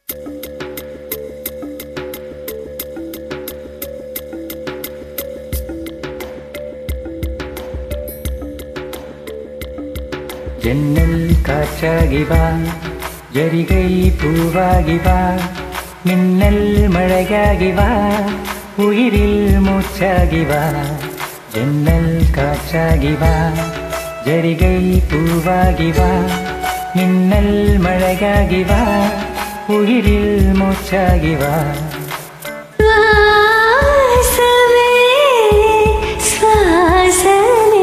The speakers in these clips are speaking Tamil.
ஜன்னல் காற்றாகி வா ஜரிகை பூவாகி வா மின்னல் மழையாகி வா உயிரில் மூச்சாகி வா ஜன்னல் காற்றாகி வா ஜரிகை பூவாகி வா மின்னல் மழையாகி வா உயிரில் மூச்சாகி வா சுவாசமே சுவாசமே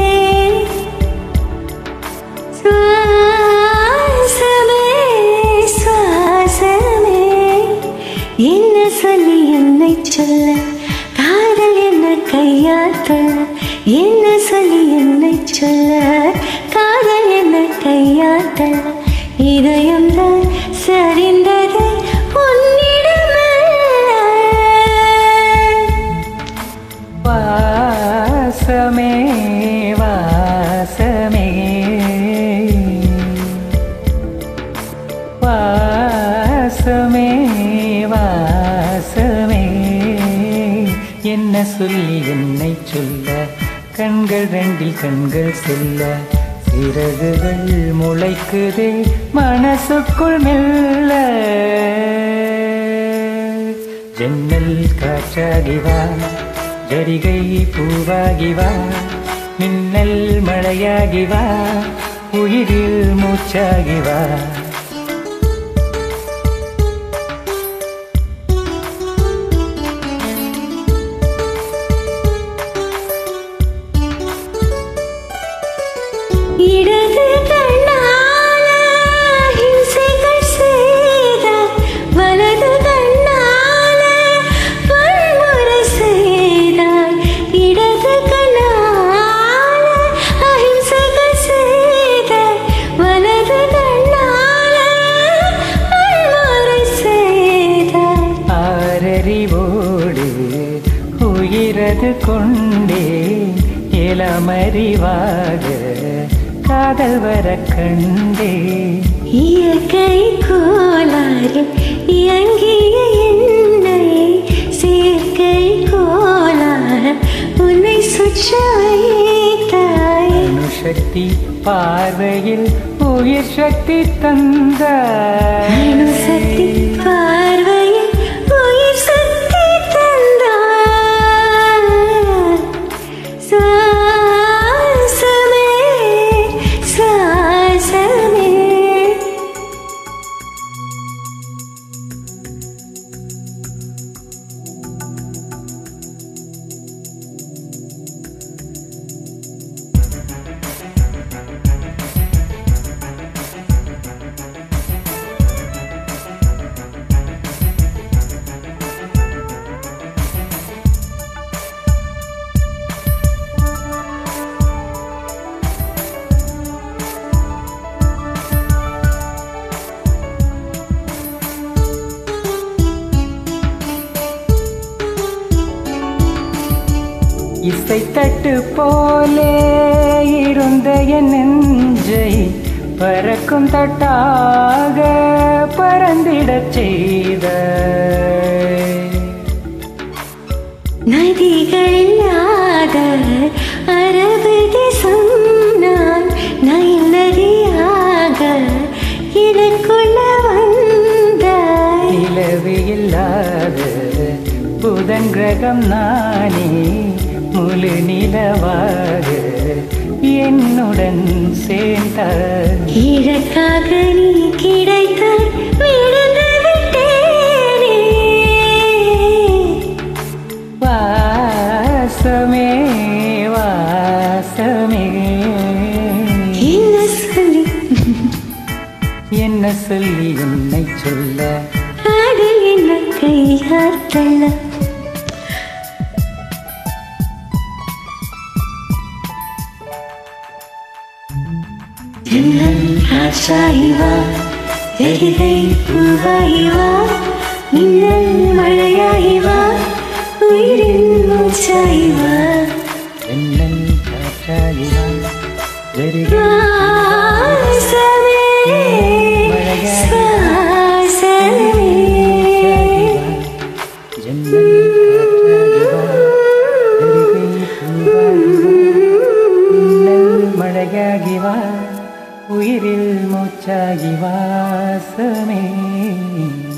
சுவாசமே சுவாசமே என்ன சொல்லி என்னை சொல்ல காதல் என்ன கையாட்ட என்ன சொல்லி என்னை சொல்ல காதல் என்ன கையாட்ட இதயம் தான் சரிந்தது உன்னிடமல்ல வாசமே வாசமே வாசமே வாசமே என்ன சொல்லி என்னை சொல்ல கண்கள் ரெண்டில் கண்கள் செல்ல சிறகுகள் முளைக்குதே மனசுக்குள் மெல்ல ஜன்னல் காற்றாகி வா ஜரிகை பூவாகி வா மின்னல் மழையாகி வா உயிரில் மூச்சாகி வா இடது கண்ணால ஹிம்சைகள் செய்தார் வலது கண்ணால வன்முறை செய்தார் இடது கண்ணால அஹிம்சைகள் செய்தார் வலது கண்ணால வன்முறை செய்தார் ஆரறிவோடு உயிரது கொண்டே இளமறிவாக காதல் வர கண்டே இயற்கை கோளாறு இயங்கிய என்னை செயற்கை கோளாறு உன்னை சுற்ற வைத்தாய் அணுசக்தி பார்வையில் உயிர் சக்தி தந்த அணுசக்தி பார்வையில் உயிர் சக்தி தந்தாய் சுவாசமே சுவாசமே இசைத்தட்டு போலே இருந்த என் நெஞ்சை பறக்கும் தட்டாக பறந்திடச் செய்த நதிகள் இல்லாத அரபு தேசம் நான் நைல் நதியாக எனக்குள்ள வந்தாய் நிலவு இல்லாத புதன் கிரகம் நானே முழு நிலவாக என்னுடன் சேர்ந்த இதற்காக நீ கிடைத்தாய் விழுந்து விட்டேனே வாசமே வாசமே என்ன சொல்லி என்ன சொல்லி உன்னை சொல்ல காதல் என்ன கையாற்றல ஜன்னல் காற்றாகி வா எரிகை பூவாகி வா மின்னல் மழையாகி வா உயிரின் மூச்சாகி வா என்னன் காற்றாகினான் வெறுக சுவாசமே சுவாசமே தென்னல் காற்றாகி வா வெறிகை பூவாகி வா மின்னல் மழையாகி வா உயிரில் மூச்சாகி வாசமே